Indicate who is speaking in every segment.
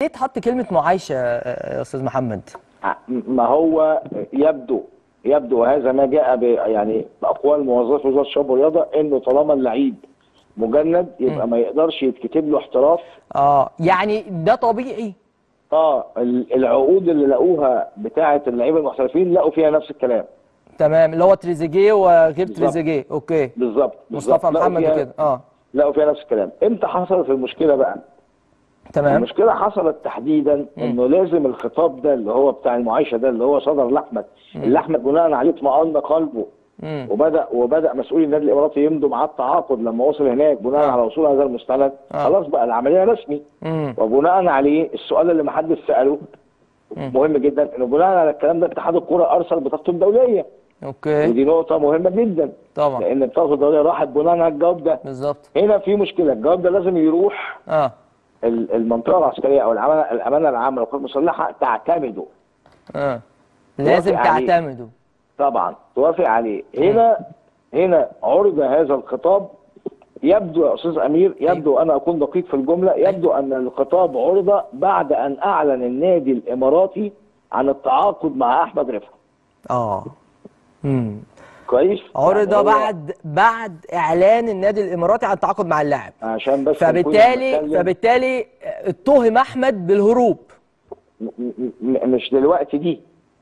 Speaker 1: ليه اتحط كلمه معايشه يا استاذ محمد
Speaker 2: ما هو يبدو يبدو هذا ما جاء ب يعني باقوال موظفي وزاره الشباب والرياضه انه طالما اللعيب مجند يبقى ما يقدرش يتكتب له احتراف
Speaker 1: اه يعني ده طبيعي
Speaker 2: اه ال- العقود اللي لقوها بتاعه اللعيبه المحترفين لقوا فيها نفس الكلام
Speaker 1: تمام اللي هو تريزيجيه وغير
Speaker 2: بالظبط.
Speaker 1: تريزيجيه اوكي
Speaker 2: بالظبط بالظبط.
Speaker 1: مصطفى
Speaker 2: لقوا
Speaker 1: محمد
Speaker 2: فيها-
Speaker 1: وكده اه
Speaker 2: لقوا فيها نفس الكلام امتى حصلت المشكله بقى
Speaker 1: تمام
Speaker 2: المشكله حصلت تحديدا انه لازم الخطاب ده اللي هو بتاع المعايشه ده اللي هو صدر لاحمد اللي احمد بناء عليه اطمأن قلبه
Speaker 1: مم.
Speaker 2: وبدا وبدا مسؤولي النادي الاماراتي يمضوا معاه التعاقد لما وصل هناك بناء
Speaker 1: آه.
Speaker 2: على وصول هذا المستند
Speaker 1: آه.
Speaker 2: خلاص بقى العمليه رسمي
Speaker 1: مم.
Speaker 2: وبناء عليه السؤال اللي محدش ساله مهم جدا انه بناء على الكلام ده اتحاد الكوره ارسل بطاقته الدوليه
Speaker 1: اوكي
Speaker 2: ودي نقطه مهمه جدا
Speaker 1: طبعا
Speaker 2: لان بطاقته الدوليه راحت بناء على الجواب ده
Speaker 1: بالظبط
Speaker 2: هنا في مشكله الجواب ده لازم يروح
Speaker 1: اه
Speaker 2: ال- المنطقه العسكريه او الامانه الامانه العامه للقوات المسلحه تعتمده
Speaker 1: اه لازم
Speaker 2: توافق عليه.
Speaker 1: تعتمدوا
Speaker 2: طبعا توافق عليه هنا هنا عرض هذا الخطاب يبدو يا استاذ امير يبدو انا اكون دقيق في الجمله يبدو ان الخطاب عرض بعد ان اعلن النادي الاماراتي عن التعاقد مع احمد رفعت
Speaker 1: اه امم
Speaker 2: كويس
Speaker 1: عرض
Speaker 2: يعني هو-
Speaker 1: بعد بعد اعلان النادي الاماراتي عن التعاقد مع اللاعب
Speaker 2: عشان بس نكون
Speaker 1: فبالتالي
Speaker 2: بنتكلم-
Speaker 1: فبالتالي اتهم احمد بالهروب
Speaker 2: م- م- م- مش دلوقتي دي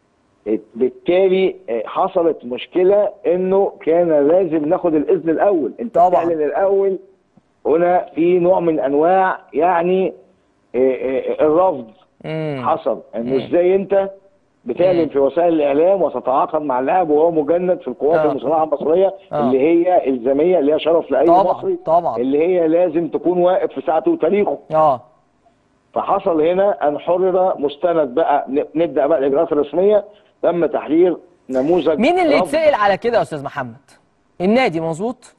Speaker 2: بالتالي حصلت مشكله انه كان لازم ناخد الاذن الاول انت
Speaker 1: طبعاً.
Speaker 2: بتعلن الاول هنا في نوع من انواع يعني إيه إيه الرفض
Speaker 1: امم
Speaker 2: حصل انه ازاي انت بتعلن في وسائل الاعلام وتتعاقد مع اللاعب وهو مجند في القوات
Speaker 1: آه.
Speaker 2: المسلحه المصريه
Speaker 1: آه.
Speaker 2: اللي هي الزاميه اللي هي شرف لاي
Speaker 1: طبعاً،
Speaker 2: مصري
Speaker 1: طبعاً.
Speaker 2: اللي هي لازم تكون واقف في ساعته وتاريخه
Speaker 1: اه
Speaker 2: فحصل هنا ان حرر مستند بقى ن- نبدا بقى الاجراءات الرسميه تم تحرير نموذج
Speaker 1: مين اللي
Speaker 2: رفض.
Speaker 1: يتسأل على كده يا استاذ محمد النادي مظبوط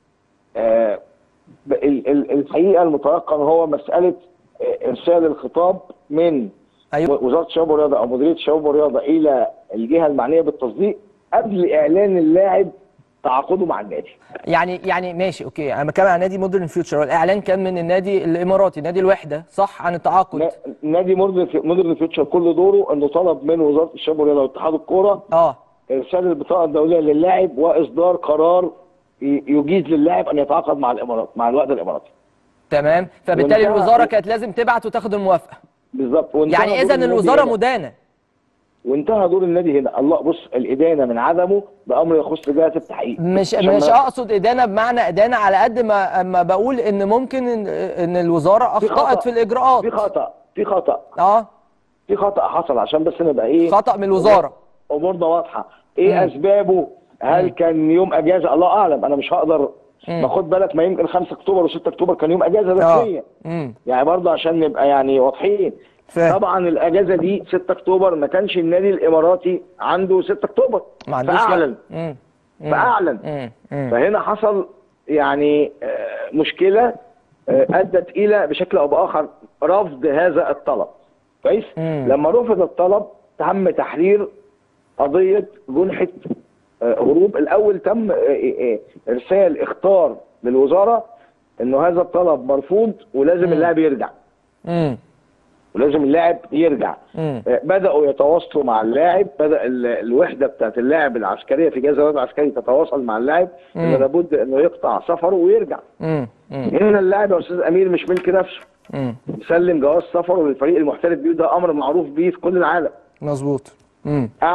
Speaker 2: آه ب- ال- ال- الحقيقه المتيقن هو مساله آه، ارسال الخطاب من
Speaker 1: ايوه
Speaker 2: وزاره الشباب والرياضه او مديريه الشباب والرياضه الى الجهه المعنيه بالتصديق قبل اعلان اللاعب تعاقده مع النادي
Speaker 1: يعني يعني ماشي اوكي انا بتكلم عن نادي مودرن فيوتشر والاعلان كان من النادي الاماراتي نادي الوحده صح عن التعاقد
Speaker 2: نا- نادي مودرن في- مودرن فيوتشر كل دوره انه طلب من وزاره الشباب والرياضه واتحاد الكوره
Speaker 1: اه
Speaker 2: ارسال البطاقه الدوليه للاعب واصدار قرار ي- يجيز للاعب ان يتعاقد مع الامارات مع الوحده الاماراتي
Speaker 1: تمام فبالتالي
Speaker 2: وانتهى-
Speaker 1: الوزاره كانت لازم تبعت وتاخد الموافقه
Speaker 2: بالظبط وانتهى
Speaker 1: يعني
Speaker 2: دور
Speaker 1: اذا
Speaker 2: النادي
Speaker 1: الوزاره
Speaker 2: هنا.
Speaker 1: مدانه
Speaker 2: وانتهى دور النادي هنا الله بص الادانه من عدمه ده امر يخص جهه التحقيق
Speaker 1: مش
Speaker 2: عشان
Speaker 1: مش
Speaker 2: ما-
Speaker 1: اقصد ادانه بمعنى ادانه على قد ما اما بقول ان ممكن ان, إن الوزاره
Speaker 2: في
Speaker 1: اخطات
Speaker 2: خطأ.
Speaker 1: في الاجراءات
Speaker 2: في خطا في خطا
Speaker 1: اه
Speaker 2: في خطا حصل عشان بس نبقى ايه
Speaker 1: خطا من الوزاره
Speaker 2: امورنا واضحه ايه
Speaker 1: مم.
Speaker 2: اسبابه هل كان يوم اجازه الله اعلم انا مش هقدر ما خد بالك ما يمكن 5 اكتوبر و6 اكتوبر كان يوم اجازه
Speaker 1: اه
Speaker 2: رسميه
Speaker 1: امم
Speaker 2: يعني برضه عشان نبقى يعني واضحين
Speaker 1: فاهم.
Speaker 2: طبعا الاجازه دي 6 اكتوبر ما كانش النادي الاماراتي عنده 6 اكتوبر
Speaker 1: ما عندوش
Speaker 2: فاعلن
Speaker 1: امم
Speaker 2: فاعلن
Speaker 1: امم امم
Speaker 2: فهنا حصل يعني آه، مشكله آه، ادت الى بشكل او باخر رفض هذا الطلب كويس
Speaker 1: مم.
Speaker 2: لما رفض الطلب تم تحرير قضيه جنحه آه، هروب الاول تم آه، آه، ارسال اختار للوزاره انه هذا الطلب مرفوض ولازم اللاعب يرجع
Speaker 1: امم
Speaker 2: ولازم اللاعب يرجع
Speaker 1: مم.
Speaker 2: آه، بداوا يتواصلوا مع اللاعب بدا ال- الوحده بتاعت اللاعب العسكريه في جهاز الوضع العسكري تتواصل مع اللاعب انه
Speaker 1: مم.
Speaker 2: لابد انه يقطع سفره ويرجع
Speaker 1: امم امم
Speaker 2: هنا اللاعب يا استاذ امير مش ملك نفسه
Speaker 1: امم
Speaker 2: يسلم جواز سفره للفريق المحترف بيه ده امر معروف بيه في كل العالم
Speaker 1: مظبوط امم